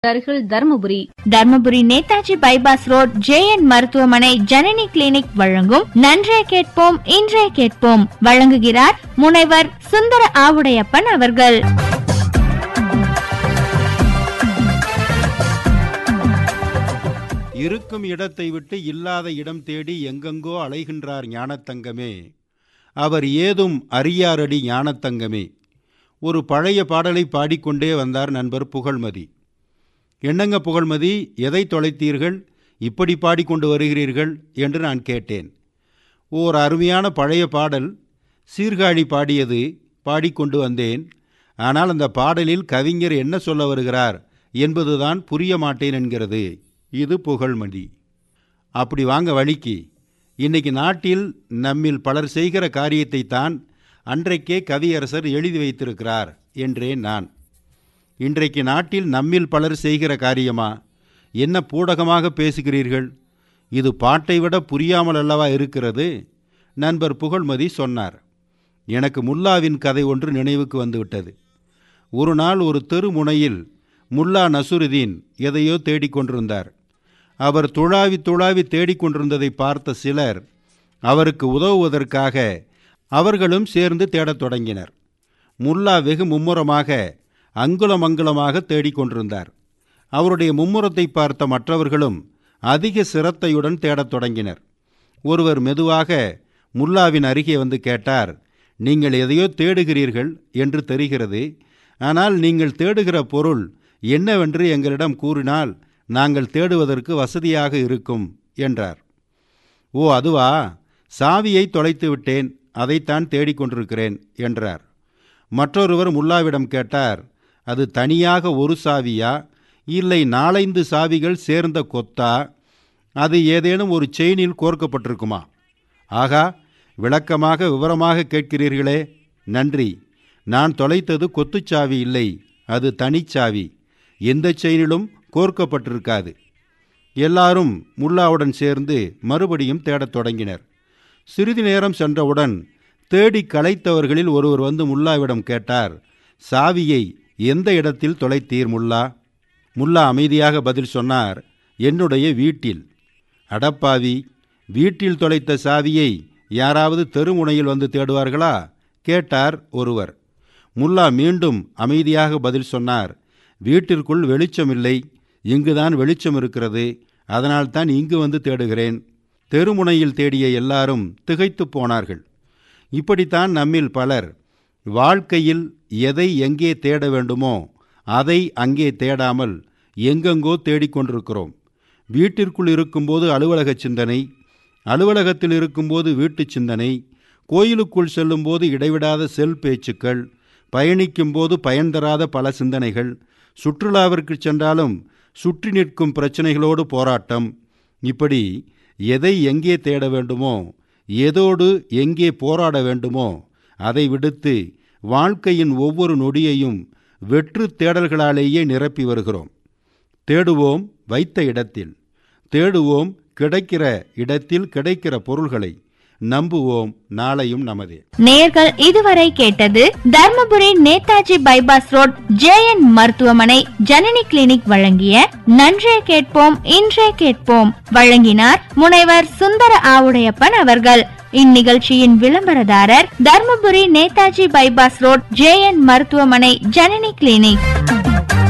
அருகில் Dharmapuri Dharmapuri Netaji bypass road JN மருத்துவமனை Janani clinic வழங்கும் நன்றே கேட்போம் இன்றே கேட்போம் வழங்குகிறார் முனைவர் சுந்தர ஆவுடையப்பன் அவர்கள் இருக்கும் இடத்தை விட்டு இல்லாத இடம் தேடி எங்கெங்கோ அலைகின்றார் ஞானத்தங்கமே அவர் ஏதும் அறியாரடி ஞானத்தங்கமே ஒரு பழைய பாடலை பாடிக்கொண்டே வந்தார் நண்பர் புகழ்மதி என்னங்க புகழ்மதி எதை தொலைத்தீர்கள் இப்படி பாடிக்கொண்டு வருகிறீர்கள் என்று நான் கேட்டேன் ஓர் அருமையான பழைய பாடல் சீர்காழி பாடியது பாடிக்கொண்டு வந்தேன் ஆனால் அந்த பாடலில் கவிஞர் என்ன சொல்ல வருகிறார் என்பதுதான் புரிய மாட்டேன் என்கிறது இது புகழ்மதி அப்படி வாங்க வழிக்கு இன்னைக்கு நாட்டில் நம்மில் பலர் செய்கிற காரியத்தை தான் அன்றைக்கே கவியரசர் எழுதி வைத்திருக்கிறார் என்றேன் நான் இன்றைக்கு நாட்டில் நம்மில் பலர் செய்கிற காரியமா என்ன பூடகமாக பேசுகிறீர்கள் இது பாட்டை விட புரியாமல் அல்லவா இருக்கிறது நண்பர் புகழ்மதி சொன்னார் எனக்கு முல்லாவின் கதை ஒன்று நினைவுக்கு வந்துவிட்டது ஒரு நாள் ஒரு தெரு முனையில் முல்லா நசுருதீன் எதையோ தேடிக்கொண்டிருந்தார் அவர் துழாவி துழாவி தேடிக்கொண்டிருந்ததை பார்த்த சிலர் அவருக்கு உதவுவதற்காக அவர்களும் சேர்ந்து தேடத் தொடங்கினர் முல்லா வெகு மும்முரமாக அங்குலம் அங்குலமாக தேடிக்கொண்டிருந்தார் அவருடைய மும்முரத்தை பார்த்த மற்றவர்களும் அதிக சிரத்தையுடன் தேடத் தொடங்கினர் ஒருவர் மெதுவாக முல்லாவின் அருகே வந்து கேட்டார் நீங்கள் எதையோ தேடுகிறீர்கள் என்று தெரிகிறது ஆனால் நீங்கள் தேடுகிற பொருள் என்னவென்று எங்களிடம் கூறினால் நாங்கள் தேடுவதற்கு வசதியாக இருக்கும் என்றார் ஓ அதுவா சாவியை தொலைத்து விட்டேன் அதைத்தான் தேடிக்கொண்டிருக்கிறேன் என்றார் மற்றொருவர் முல்லாவிடம் கேட்டார் அது தனியாக ஒரு சாவியா இல்லை நாலைந்து சாவிகள் சேர்ந்த கொத்தா அது ஏதேனும் ஒரு செயினில் கோர்க்கப்பட்டிருக்குமா ஆகா விளக்கமாக விவரமாக கேட்கிறீர்களே நன்றி நான் தொலைத்தது கொத்துச்சாவி இல்லை அது தனிச்சாவி எந்த செயினிலும் கோர்க்கப்பட்டிருக்காது எல்லாரும் முல்லாவுடன் சேர்ந்து மறுபடியும் தேடத் தொடங்கினர் சிறிது நேரம் சென்றவுடன் தேடி களைத்தவர்களில் ஒருவர் வந்து முல்லாவிடம் கேட்டார் சாவியை எந்த இடத்தில் தொலைத்தீர் முல்லா முல்லா அமைதியாக பதில் சொன்னார் என்னுடைய வீட்டில் அடப்பாவி வீட்டில் தொலைத்த சாவியை யாராவது தெருமுனையில் வந்து தேடுவார்களா கேட்டார் ஒருவர் முல்லா மீண்டும் அமைதியாக பதில் சொன்னார் வீட்டிற்குள் வெளிச்சமில்லை இங்குதான் வெளிச்சம் இருக்கிறது அதனால்தான் இங்கு வந்து தேடுகிறேன் தெருமுனையில் தேடிய எல்லாரும் திகைத்துப் போனார்கள் இப்படித்தான் நம்மில் பலர் வாழ்க்கையில் எதை எங்கே தேட வேண்டுமோ அதை அங்கே தேடாமல் எங்கெங்கோ தேடிக்கொண்டிருக்கிறோம் வீட்டிற்குள் இருக்கும்போது அலுவலக சிந்தனை அலுவலகத்தில் இருக்கும்போது வீட்டுச் சிந்தனை கோயிலுக்குள் செல்லும்போது இடைவிடாத செல் பேச்சுக்கள் பயணிக்கும்போது பயன் தராத பல சிந்தனைகள் சுற்றுலாவிற்கு சென்றாலும் சுற்றி நிற்கும் பிரச்சனைகளோடு போராட்டம் இப்படி எதை எங்கே தேட வேண்டுமோ எதோடு எங்கே போராட வேண்டுமோ அதை விடுத்து வாழ்க்கையின் ஒவ்வொரு நொடியையும் வெற்று தேடல்களாலேயே நிரப்பி வருகிறோம் தேடுவோம் வைத்த இடத்தில் தேடுவோம் கிடைக்கிற இடத்தில் கிடைக்கிற பொருள்களை நம்புவோம் நாளையும் நமதே நேர்கள் இதுவரை கேட்டது Dharmapuri Netaji bypass road JN மருத்துவமனை ஜனனி கிளினிக் வழங்கிய நன்றே கேட்போம் இன்றே கேட்போம் வழங்கினார் முனைவர் சுந்தர ஆவுடையப்பன் அவர்கள் இந்நிகழ்ச்சியின் விளம்பரதாரர் Dharmapuri Netaji bypass road JN மருத்துவமனை ஜனனி கிளினிக்